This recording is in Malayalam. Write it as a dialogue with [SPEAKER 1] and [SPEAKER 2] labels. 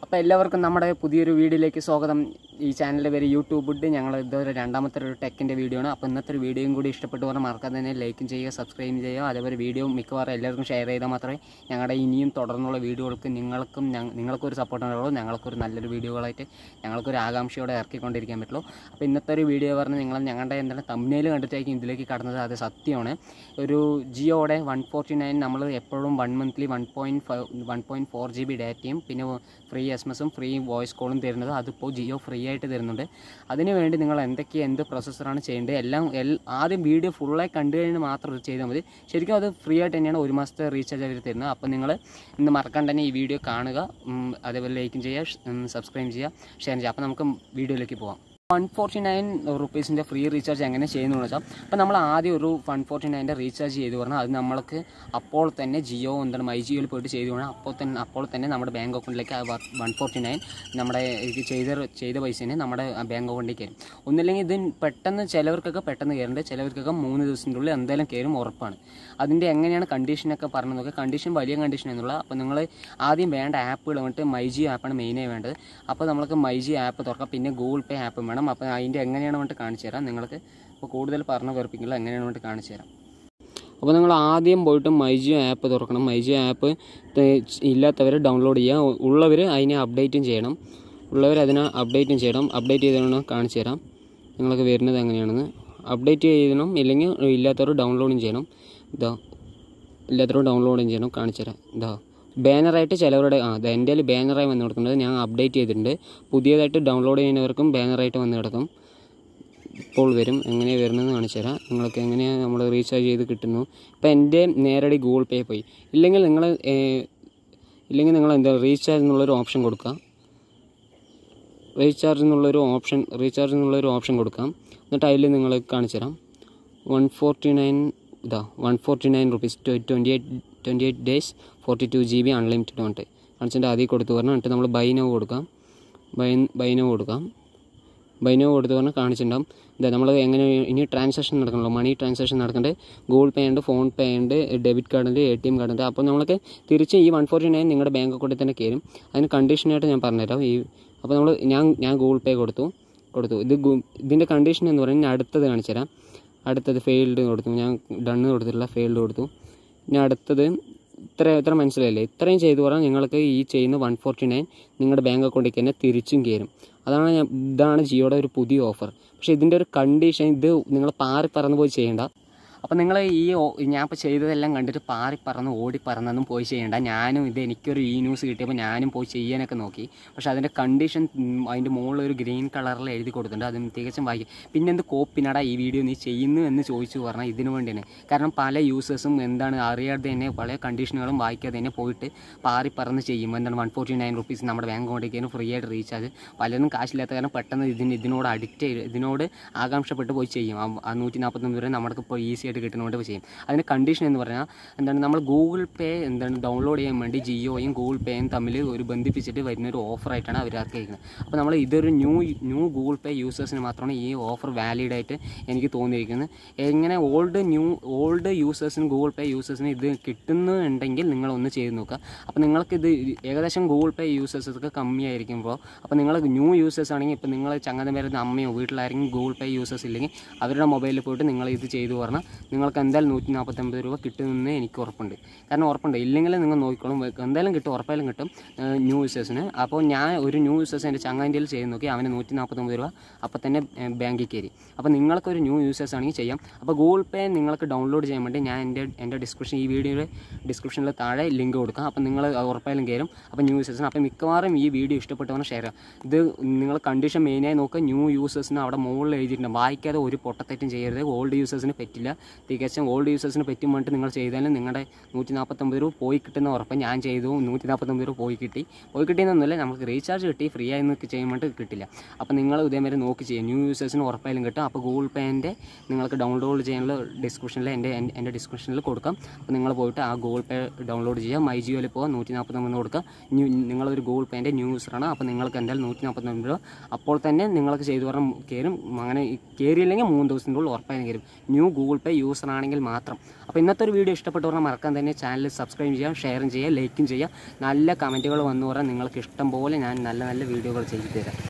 [SPEAKER 1] അപ്പോൾ എല്ലാവർക്കും നമ്മുടെ പുതിയൊരു വീഡിയോയിലേക്ക് സ്വാഗതം ഈ ചാനലിൻ്റെ പേര് യൂട്യൂബ് ഇട്ട് ഞങ്ങൾ ഇതൊരു രണ്ടാമത്തെ ഒരു ടെക്കിൻ്റെ വീഡിയോ ആണ് അപ്പോൾ ഇന്നത്തെ ഒരു വീഡിയോയും കൂടി ഇഷ്ടപ്പെട്ടു പറഞ്ഞാൽ മറക്കാതെ തന്നെ ലൈക്കും ചെയ്യുക സബ്സ്ക്രൈബ് ചെയ്യുക അതേപോലെ വീഡിയോ മിക്കവാറും എല്ലാവർക്കും ഷെയർ ചെയ്താൽ മാത്രമേ ഞങ്ങളുടെ ഇനിയും തുടർന്നുള്ള വീഡിയോകൾക്ക് നിങ്ങൾക്കും ഞങ്ങ- നിങ്ങൾക്കൊരു സപ്പോർട്ട് ഉണ്ടാവുള്ളൂ ഞങ്ങൾക്കൊരു നല്ലൊരു വീഡിയോകളായിട്ട് ഞങ്ങൾക്കൊരു ആകാംക്ഷയോടെ ഇറക്കിക്കൊണ്ടിരിക്കാൻ പറ്റുള്ളൂ അപ്പോൾ ഇന്നത്തെ ഒരു വീഡിയോ പറഞ്ഞ് നിങ്ങൾ ഞങ്ങളുടെ എന്താണ് തമ്മിൽ കണ്ടിട്ടായിരിക്കും ഇതിലേക്ക് കടന്നത് അത് സത്യമാണ് ഒരു ജിയോയുടെ വൺ ഫോർട്ടി നയൻ നമ്മൾ എപ്പോഴും one monthly one point five one point four G B ഡാറ്റയും പിന്നെ ഫ്രീ എസ് എം എസും ഫ്രീ വോയിസ് കോളും തരുന്നത് അതിപ്പോൾ ജിയോ ഫ്രീ ആയിട്ട് തരുന്നുണ്ട് അതിന് വേണ്ടി നിങ്ങൾ എന്തൊക്കെ എന്ത് പ്രോസസ്സറാണ് ചെയ്യേണ്ടത് എല്ലാം എൽ ആദ്യം വീഡിയോ ഫുള്ളായി കണ്ടു കഴിഞ്ഞ് മാത്രം ഇത് ചെയ്താൽ മതി ശരിക്കും അത് ഫ്രീ ആയിട്ട് തന്നെയാണ് ഒരു മാസത്തെ റീചാർജ് അവർ തരുന്നത് അപ്പോൾ നിങ്ങൾ ഇന്ന് മറക്കാണ്ട് തന്നെ ഈ വീഡിയോ കാണുക ഉം, അതേപോലെ ലൈക്കും ചെയ്യുക സബ്സ്ക്രൈബ് ചെയ്യുക ഷെയർ ചെയ്യുക അപ്പോൾ നമുക്ക് വീഡിയോയിലേക്ക് പോകാം വൺ ഫോർട്ടി നയൻ റുപ്പീസിൻ്റെ ഫ്രീ റീചാർജ് എങ്ങനെ ചെയ്യുന്നു വെച്ചാൽ അപ്പോൾ നമ്മൾ ആദ്യം ഒരു വൺ ഫോർട്ടി നയൻ്റെ റീചാർജ് ചെയ്ത് പറഞ്ഞാൽ അത് നമ്മൾക്ക് അപ്പോൾ തന്നെ ജിയോ എന്താണ് മൈ ജിയോയിൽ പോയിട്ട് ചെയ്ത് പറഞ്ഞാൽ അപ്പോൾ തന്നെ അപ്പോൾ തന്നെ നമ്മുടെ ബാങ്ക് അക്കൗണ്ടിലേക്ക് ആ വൺ ഫോർട്ടി നയൻ നമ്മുടെ ഇത് ചെയ്ത ചെയ്ത പൈസേനെ നമ്മുടെ ബാങ്ക് അക്കൗണ്ടിലേക്ക് കയറും ഒന്നില്ലെങ്കിൽ ഇത് പെട്ടെന്ന് ചിലവർക്കൊക്കെ പെട്ടെന്ന് കയറുന്നുണ്ട് ചിലവർക്കൊക്കെ മൂന്ന് ദിവസത്തിൻ്റെ ഉള്ളിൽ എന്തായാലും കയറും ഉറപ്പാണ് അതിൻ്റെ എങ്ങനെയാണ് കണ്ടീഷനൊക്കെ പറഞ്ഞു നോക്കുക കണ്ടീഷൻ വലിയ കണ്ടീഷൻ എന്നുള്ള അപ്പോൾ നിങ്ങൾ ആദ്യം വേണ്ട ആപ്പുകൾ വന്നിട്ട് മൈ ജി ആപ്പാണ് മെയിനായി വേണ്ടത് അപ്പോൾ നമ്മൾക്ക് മൈ ജി ആപ്പ് തുറക്കാം പിന്നെ ഗൂഗിൾ പേ ആപ്പ് വേണം അപ്പോൾ അതിൻ്റെ എങ്ങനെയാണ് വേണ്ടിട്ട് കാണിച്ചു തരാം നിങ്ങൾക്ക് അപ്പോൾ കൂടുതൽ പറഞ്ഞു വെറുപ്പിക്കില്ല എങ്ങനെയാണ് വേണ്ടിട്ട് കാണിച്ചു തരാം അപ്പോൾ നിങ്ങൾ ആദ്യം പോയിട്ട് മൈജിയോ ആപ്പ് തുറക്കണം മൈജിയോ ആപ്പ് ഇല്ലാത്തവർ ഡൗൺലോഡ് ചെയ്യുക ഉള്ളവർ അതിനെ അപ്ഡേറ്റും ചെയ്യണം ഉള്ളവർ അതിനെ അപ്ഡേറ്റും ചെയ്യണം അപ്ഡേറ്റ് ചെയ്തതാണ് കാണിച്ചു തരാം നിങ്ങൾക്ക് വരുന്നത് എങ്ങനെയാണെന്ന് അപ്ഡേറ്റ് ചെയ്യണം ഇല്ലെങ്കിൽ ഇല്ലാത്തവർ ഡൗൺലോഡും ചെയ്യണം ഇതാ ഇല്ലാത്തവർ ഡൗൺലോഡും ചെയ്യണം കാണിച്ചു തരാം ഇതാ ബാനറായിട്ട് ചിലവരുടെ ആ ഇത് എൻ്റെ ബാനറായി വന്ന് കിടക്കുന്നത് ഞാൻ അപ്ഡേറ്റ് ചെയ്തിട്ടുണ്ട് പുതിയതായിട്ട് ഡൗൺലോഡ് ചെയ്യുന്നവർക്കും ബാനറായിട്ട് വന്ന് കിടക്കും ഇപ്പോൾ വരും എങ്ങനെയാണ് വരുന്നതെന്ന് കാണിച്ചു തരാം നിങ്ങൾക്ക് എങ്ങനെയാണ് നമ്മൾ റീചാർജ് ചെയ്ത് കിട്ടുന്നു ഇപ്പോൾ എൻ്റെ നേരടി ഗൂഗിൾ പേ പോയി ഇല്ലെങ്കിൽ നിങ്ങൾ ഇല്ലെങ്കിൽ നിങ്ങൾ എന്താ റീചാർജ് എന്നുള്ളൊരു ഓപ്ഷൻ കൊടുക്കുക റീചാർജ് എന്നുള്ളൊരു ഓപ്ഷൻ റീചാർജ് എന്നുള്ളൊരു ഓപ്ഷൻ കൊടുക്കാം എന്നിട്ട് അതിൽ നിങ്ങൾ കാണിച്ചു തരാം വൺ ഫോർട്ടി നയൻ ഇതാ one forty nine rupees twenty eight twenty eight days forty two G B unlimited പറഞ്ഞിട്ട് കാണിച്ചിട്ട് അതിൽ കൊടുത്ത് പറഞ്ഞാൽ എന്നിട്ട് നമ്മൾ ബൈനോ കൊടുക്കാം ബൈ ബൈനോ കൊടുക്കാം ബൈനോ കൊടുത്ത് പറഞ്ഞാൽ കാണിച്ചിട്ടുണ്ടാവും ഇതാ നമ്മൾ എങ്ങനെ ഇനി ട്രാൻസാക്ഷൻ നടക്കണല്ലോ മണി ട്രാൻസാക്ഷൻ നടക്കേണ്ടത് ഗൂഗിൾ പേ ഉണ്ട് ഫോൺ പേ ഉണ്ട് ഡെബിറ്റ് കാർഡ് ഉണ്ട് എ ടി എം കാർഡ് ഉണ്ട് അപ്പോൾ നമ്മൾക്ക് തിരിച്ച് ഈ വൺ ഫോർട്ടി നയൻ നിങ്ങളുടെ ബാങ്ക് അക്കൗണ്ടിൽ തന്നെ കയറും അതിന് കണ്ടീഷനായിട്ട് ഞാൻ പറഞ്ഞുതരാം ഈ അപ്പോൾ നമ്മൾ ഞാൻ ഞാൻ ഗൂഗിൾ പേ കൊടുത്തു കൊടുത്തു ഇത് ഗു- ഇതിൻ്റെ കണ്ടീഷൻ എന്ന് പറഞ്ഞാൽ ഞാൻ അടുത്തത് കാണിച്ചു തരാം അടുത്തത് ഫെയിൽഡ് കൊടുത്തു ഞാൻ ഡണ്ണ് കൊടുത്തിട്ടില്ല ഫെയിൽഡ് കൊടുത്തു ഇനി അടുത്തത് ഇത്ര ഇത്ര മനസ്സിലായില്ലേ ഇത്രയും ചെയ്തു പറഞ്ഞാൽ നിങ്ങൾക്ക് ഈ ചെയ്യുന്ന വൺ ഫോർട്ടി നയൻ നിങ്ങളുടെ ബാങ്ക് അക്കൗണ്ടിലേക്ക് തന്നെ തിരിച്ചും കയറും അതാണ് ഞാൻ ഇതാണ് ജിയോയുടെ ഒരു പുതിയ ഓഫർ പക്ഷേ ഇതിൻ്റെ ഒരു കണ്ടീഷൻ ഇത് നിങ്ങൾ പാറി പറന്ന് പോയി ചെയ്യേണ്ട അപ്പോൾ നിങ്ങൾ ഈ ഓ- ഞാൻ ഇപ്പോൾ ചെയ്തതെല്ലാം കണ്ടിട്ട് പാറി പറന്ന് ഓടി പറന്നൊന്നും പോയി ചെയ്യേണ്ട ഞാനും ഇത് എനിക്കൊരു ഈ ന്യൂസ് കിട്ടിയപ്പോൾ ഞാനും പോയി ചെയ്യാനൊക്കെ നോക്കി പക്ഷേ അതിൻ്റെ കണ്ടീഷൻ അതിൻ്റെ മുകളിൽ ഒരു ഗ്രീൻ കളറിൽ എഴുതി കൊടുത്തിട്ടുണ്ട് അത് തികച്ചും വായിക്കും പിന്നെ എന്ത് കോപ്പിനടാ ഈ വീഡിയോ നീ ചെയ്യുന്നു എന്ന് ചോദിച്ചു പറഞ്ഞാൽ ഇതിനു വേണ്ടി തന്നെ കാരണം പല യൂസേഴ്സും എന്താണ് അറിയാതെ തന്നെ പല കണ്ടീഷനുകളും വായിക്കാതെ തന്നെ പോയിട്ട് പാറി പറന്ന് ചെയ്യും എന്താണ് വൺ ഫോർട്ടി നയൻ റുപ്പീസ് നമ്മുടെ ബാങ്ക് അക്കൗണ്ടിലേക്ക് ഫ്രീ ആയിട്ട് റീചാർജ് പലരും കാശില്ലാത്ത കാരണം പെട്ടെന്ന് ഇതിന് ഇതിനോട് അഡിക്റ്റ് ചെയ്ത് ഇതിനോട് ആകാംക്ഷപ്പെട്ട് പോയി ചെയ്യും ആ- ആ നൂറ്റി നാൽപ്പത്തൊമ്പത് രൂപ നമുക്ക് ഇപ്പോൾ ഈസി ആയിട്ട് കിട്ടുന്നതുകൊണ്ട് പോയി ചെയ്യും അതിന് കണ്ടീഷൻ എന്ന് പറഞ്ഞാൽ എന്താണ് നമ്മൾ ഗൂഗിൾ പേ എന്താണ് ഡൗൺലോഡ് ചെയ്യാൻ വേണ്ടി ജിയോയും ഗൂഗിൾ പേയും തമ്മിൽ ഒരു ബന്ധിപ്പിച്ചിട്ട് വരുന്ന ഒരു ഓഫറായിട്ടാണ് അവർ ഇറക്കിയിരിക്കുന്നത് അപ്പോൾ നമ്മൾ ഇതൊരു ന്യൂ ന്യൂ ഗൂഗിൾ പേ യൂസേഴ്സിന് മാത്രമാണ് ഈ ഓഫർ വാലിഡ് ആയിട്ട് എനിക്ക് തോന്നിയിരിക്കുന്നത് എങ്ങനെ ഓൾഡ് ന്യൂ ഓൾഡ് യൂസേഴ്സിന് ഗൂഗിൾ പേ യൂസേഴ്സിന് ഇത് കിട്ടുന്നുണ്ടെങ്കിൽ നിങ്ങളൊന്ന് ചെയ്ത് നോക്കുക അപ്പോൾ നിങ്ങൾക്കിത് ഏകദേശം ഗൂഗിൾ പേ യൂസേഴ്സൊക്കെ കമ്മിയായിരിക്കുമ്പോൾ അപ്പോൾ നിങ്ങൾ ന്യൂ യൂസേഴ്സ് ആണെങ്കിൽ ഇപ്പോൾ നിങ്ങൾ ചങ്ങതം വരുന്ന അമ്മയോ വീട്ടിലാരെങ്കിലും ഗൂഗിൾ പേ യൂസേഴ്സ് ഇല്ലെങ്കിൽ അവരുടെ മൊബൈലിൽ പോയിട്ട് നിങ്ങൾ ഇത് ചെയ്തു പറഞ്ഞാൽ നിങ്ങൾക്ക് എന്തായാലും നൂറ്റി നാൽപ്പത്തൊമ്പത് രൂപ കിട്ടുമെന്ന് എനിക്ക് ഉറപ്പുണ്ട് കാരണം ഉറപ്പുണ്ട് ഇല്ലെങ്കിൽ നിങ്ങൾ നോക്കിക്കോളും എന്തായാലും കിട്ടും ഉറപ്പായാലും കിട്ടും ന്യൂ യൂസേഴ്സിന് അപ്പോൾ ഞാൻ ഒരു ന്യൂ യൂസേഴ്സ് എൻ്റെ ചങ്ങാൻ്റെയിൽ ചെയ്ത് നോക്കി അവന് നൂറ്റി നാൽപ്പത്തൊമ്പത് രൂപ അപ്പോൾ തന്നെ ബാങ്കിൽ കയറി അപ്പോൾ നിങ്ങൾക്കൊരു ന്യൂ യൂസേഴ്സ് ആണെങ്കിൽ ചെയ്യാം അപ്പോൾ ഗൂഗിൾ പേ നിങ്ങൾക്ക് ഡൗൺലോഡ് ചെയ്യാൻ വേണ്ടി ഞാൻ എൻ്റെ എൻ്റെ ഡിസ്ക്രിപ്ഷൻ ഈ വീഡിയോയുടെ ഡിസ്ക്രിപ്ഷനിൽ താഴെ ലിങ്ക് കൊടുക്കാം അപ്പോൾ നിങ്ങൾ ഉറപ്പായാലും കയറും അപ്പോൾ ന്യൂ യൂസേഴ്സിന് അപ്പോൾ മിക്കവാറും ഈ വീഡിയോ ഇഷ്ടപ്പെട്ടവന് ഷെയർ ചെയ്യാം ഇത് നിങ്ങൾ കണ്ടീഷൻ മെയിനായി നോക്കുക ന്യൂ യൂസേഴ്സിന് അവിടെ മുകളിൽ എഴുതിയിട്ടുണ്ട് വായിക്കാതെ ഒരു പൊട്ടത്തെറ്റും ചെയ്യരുത് ഓൾഡ് യൂസേഴ്സിന് പറ്റില്ല തികച്ചും ഓൾഡ് യൂസേഴ്സിന് പറ്റും വേണ്ടിയിട്ട് നിങ്ങൾ ചെയ്താലും നിങ്ങളുടെ നൂറ്റി നാൽപ്പത്തൊമ്പത് രൂപ പോയി കിട്ടുന്ന ഉറപ്പ് ഞാൻ ചെയ്തു നൂറ്റി നാൽപ്പത്തൊമ്പത് രൂപ പോയി കിട്ടി പോയി കിട്ടിയെന്നൊന്നുമില്ല നമുക്ക് റീചാർജ് കിട്ടി ഫ്രീ ആയി നിൽക്ക് ചെയ്യാൻ വേണ്ടി കിട്ടില്ല അപ്പോൾ നിങ്ങൾ ഇതേമാതിരി നോക്കി ചെയ്യുക ന്യൂ യൂസേഴ്സിന് ഉറപ്പായാലും കിട്ടും അപ്പോൾ ഗൂഗിൾ പേൻ്റെ നിങ്ങൾക്ക് ഡൗൺലോഡ് ചെയ്യാനുള്ള ഡിസ്ക്രിപ്ഷനിൽ എൻ്റെ എൻ്റെ ഡിസ്ക്രിപ്ഷനിൽ കൊടുക്കാം അപ്പോൾ നിങ്ങൾ പോയിട്ട് ആ ഗൂഗിൾ പേ ഡൗൺലോഡ് ചെയ്യുക മൈ ജിയോയിൽ പോകാം നൂറ്റി നാൽപ്പത്തൊമ്പത് കൊടുക്കുക ന്യൂ നിങ്ങളൊരു ഗൂഗിൾ പേൻ്റെ ന്യൂ യൂസറാണ് അപ്പോൾ നിങ്ങൾക്ക് എന്തായാലും നൂറ്റി നാൽപ്പത്തൊമ്പത് രൂപ അപ്പോൾ തന്നെ നിങ്ങൾക്ക് ചെയ്തു പറഞ്ഞാൽ കയറും അങ്ങനെ കയറിയില്ലെങ്കിൽ മൂന്ന് ദിവസത്തിൻ്റെ ഉള്ളിൽ ഉറപ്പായും കയറും ന്യൂ ഗൂഗിൾ പേ യൂസർ ആണെങ്കിൽ മാത്രം അപ്പോൾ ഇന്നത്തെ ഒരു വീഡിയോ ഇഷ്ടപ്പെട്ടു പറഞ്ഞാൽ മറക്കാൻ തന്നെ ചാനൽ സബ്സ്ക്രൈബ് ചെയ്യുക ഷെയറും ചെയ്യുക ലൈക്കും ചെയ്യുക നല്ല കമൻറ്റുകൾ വന്നു പറഞ്ഞാൽ നിങ്ങൾക്ക് ഇഷ്ടം പോലെ ഞാൻ നല്ല നല്ല വീഡിയോകൾ ചെയ്തു തരാം